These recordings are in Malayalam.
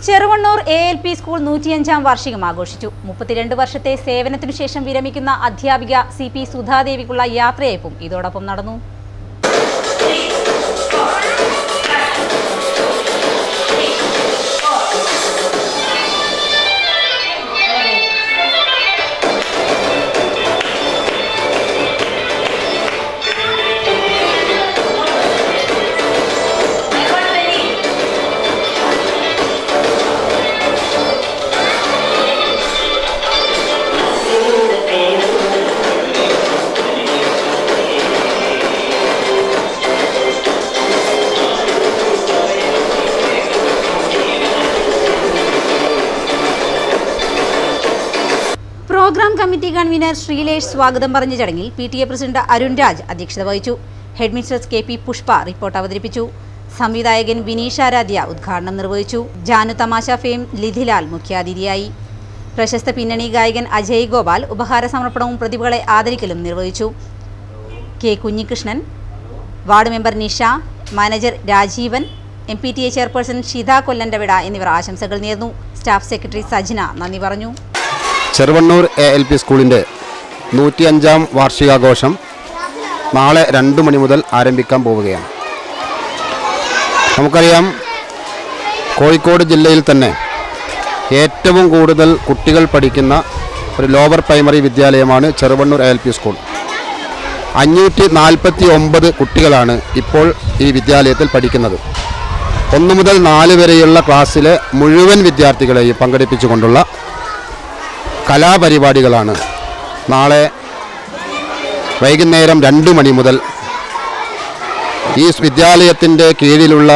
Cheruvannur A L P school നൂറ്റിയഞ്ചാം വാർഷികം ആഘോഷിച്ചു മുപ്പത്തിരണ്ട് വർഷത്തെ സേവനത്തിനു ശേഷം വിരമിക്കുന്ന അധ്യാപിക സി പി സുധാദേവിക്കുള്ള യാത്രയയപ്പും ഇതോടൊപ്പം നടന്നു പ്രോഗ്രാം കമ്മിറ്റി കൺവീനർ ശ്രീലേഷ് സ്വാഗതം പറഞ്ഞ ചടങ്ങിൽ P T A president Arun Raj അധ്യക്ഷത വഹിച്ചു head mistress K P Pushpa report അവതരിപ്പിച്ചു സംവിധായകൻ വിനീഷ് ആരാധ്യ ഉദ്ഘാടനം നിർവഹിച്ചു ജാനു തമാശ ഫെയിം ലിധിലാൽ മുഖ്യാതിഥിയായി പ്രശസ്ത പിന്നണി ഗായകൻ അജയ് ഗോപാൽ ഉപഹാര സമർപ്പണവും പ്രതിഭകളെ ആദരിക്കലും നിർവഹിച്ചു K Kunhikrishnan ward member Nisha manager Rajeevan M P T A chairperson Shitha Kollantevida എന്നിവർ ആശംസകൾ നേർന്നു സ്റ്റാഫ് സെക്രട്ടറി സജ്ന നന്ദി പറഞ്ഞു ചെറുവണ്ണൂർ എ എൽ പി സ്കൂളിൻ്റെ നൂറ്റിയഞ്ചാം വാർഷികാഘോഷം നാളെ രണ്ട് മണി മുതൽ ആരംഭിക്കാൻ പോവുകയാണ് നമുക്കറിയാം കോഴിക്കോട് ജില്ലയിൽ തന്നെ ഏറ്റവും കൂടുതൽ കുട്ടികൾ പഠിക്കുന്ന ഒരു ലോവർ പ്രൈമറി വിദ്യാലയമാണ് Cheruvannur A L P school അഞ്ഞൂറ്റി നാൽപ്പത്തി ഒമ്പത് കുട്ടികളാണ് ഇപ്പോൾ ഈ വിദ്യാലയത്തിൽ പഠിക്കുന്നത് ഒന്ന് മുതൽ നാല് വരെയുള്ള ക്ലാസ്സിലെ മുഴുവൻ വിദ്യാർത്ഥികളെയും പങ്കെടുപ്പിച്ചുകൊണ്ടുള്ള കലാപരിപാടികളാണ് നാളെ വൈകുന്നേരം രണ്ട് മണി മുതൽ ഈ വിദ്യാലയത്തിൻ്റെ കീഴിലുള്ള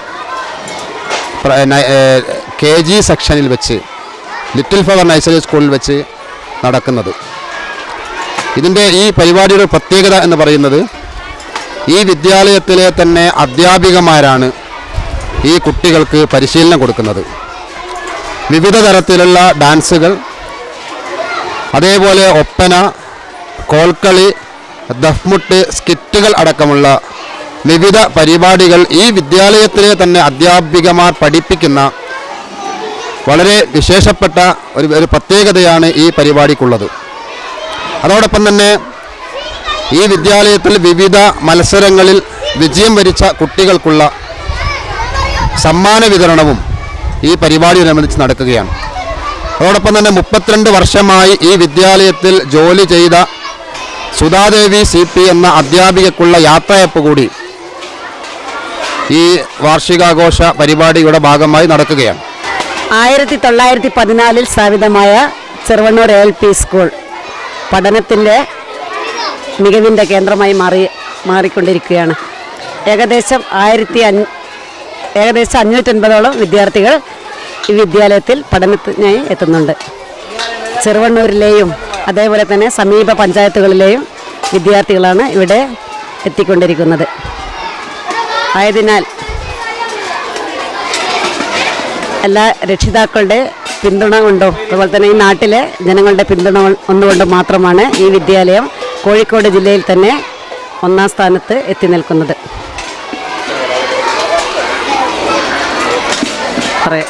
കെ ജി സെക്ഷനിൽ വെച്ച് ലിറ്റിൽ ഫ്ലവർ നഴ്സറി സ്കൂളിൽ വെച്ച് നടക്കുന്നത് ഇതിൻ്റെ ഈ പരിപാടിയുടെ പ്രത്യേകത എന്ന് പറയുന്നത് ഈ വിദ്യാലയത്തിലെ തന്നെ അധ്യാപികമാരാണ് ഈ കുട്ടികൾക്ക് പരിശീലനം കൊടുക്കുന്നത് വിവിധ തരത്തിലുള്ള ഡാൻസുകൾ അതേപോലെ ഒപ്പന കോൽക്കളി ദഫ്മുട്ട് സ്കിറ്റുകൾ അടക്കമുള്ള വിവിധ പരിപാടികൾ ഈ വിദ്യാലയത്തിലെ തന്നെ അധ്യാപികമാർ പഠിപ്പിക്കുന്ന വളരെ വിശേഷപ്പെട്ട ഒരു ഒരു പ്രത്യേകതയാണ് ഈ പരിപാടിക്കുള്ളത് അതോടൊപ്പം തന്നെ ഈ വിദ്യാലയത്തിൽ വിവിധ മത്സരങ്ങളിൽ വിജയം വരിച്ച കുട്ടികൾക്കുള്ള സമ്മാന വിതരണവും ഈ പരിപാടിയോടനുബന്ധിച്ച് നടക്കുകയാണ് അതോടൊപ്പം തന്നെ മുപ്പത്തിരണ്ട് വർഷമായി ഈ വിദ്യാലയത്തിൽ ജോലി ചെയ്ത സുധാദേവി സി പി എന്ന അധ്യാപികക്കുള്ള യാത്രയപ്പ് കൂടി ഈ വാർഷികാഘോഷ പരിപാടിയുടെ ഭാഗമായി നടക്കുകയാണ് ആയിരത്തി തൊള്ളായിരത്തി പതിനാലിൽ സ്ഥാപിതമായ ചെറുവണ്ണൂർ എൽ പി സ്കൂൾ പഠനത്തിൻ്റെ മികവിൻ്റെ കേന്ദ്രമായി മാറി മാറിക്കൊണ്ടിരിക്കുകയാണ് ഏകദേശം ആയിരത്തി അഞ്ഞ ഏകദേശം അഞ്ഞൂറ്റൻപതോളം വിദ്യാർത്ഥികൾ ഈ വിദ്യാലയത്തിൽ പഠനത്തിനായി എത്തുന്നുണ്ട് ചെറുവണ്ണൂരിലെയും അതേപോലെ തന്നെ സമീപ പഞ്ചായത്തുകളിലെയും വിദ്യാർത്ഥികളാണ് ഇവിടെ എത്തിക്കൊണ്ടിരിക്കുന്നത് ആയതിനാൽ എല്ലാ രക്ഷിതാക്കളുടെ പിന്തുണ കൊണ്ടും അതുപോലെ തന്നെ ഈ നാട്ടിലെ ജനങ്ങളുടെ പിന്തുണ ഒന്നുകൊണ്ടും മാത്രമാണ് ഈ വിദ്യാലയം കോഴിക്കോട് ജില്ലയിൽ തന്നെ ഒന്നാം സ്ഥാനത്ത് എത്തി നിൽക്കുന്നത് പറയാം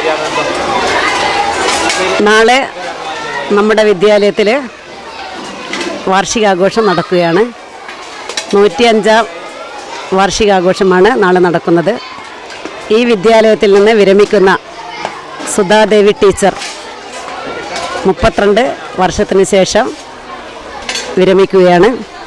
നാളെ നമ്മുടെ വിദ്യാലയത്തിൽ വാർഷികാഘോഷം നടക്കുകയാണ് നൂറ്റിയഞ്ചാം വാർഷികാഘോഷമാണ് നാളെ നടക്കുന്നത് ഈ വിദ്യാലയത്തിൽ നിന്ന് വിരമിക്കുന്ന സുധാദേവി ടീച്ചർ മുപ്പത്തിരണ്ട് വർഷത്തിന് ശേഷം വിരമിക്കുകയാണ്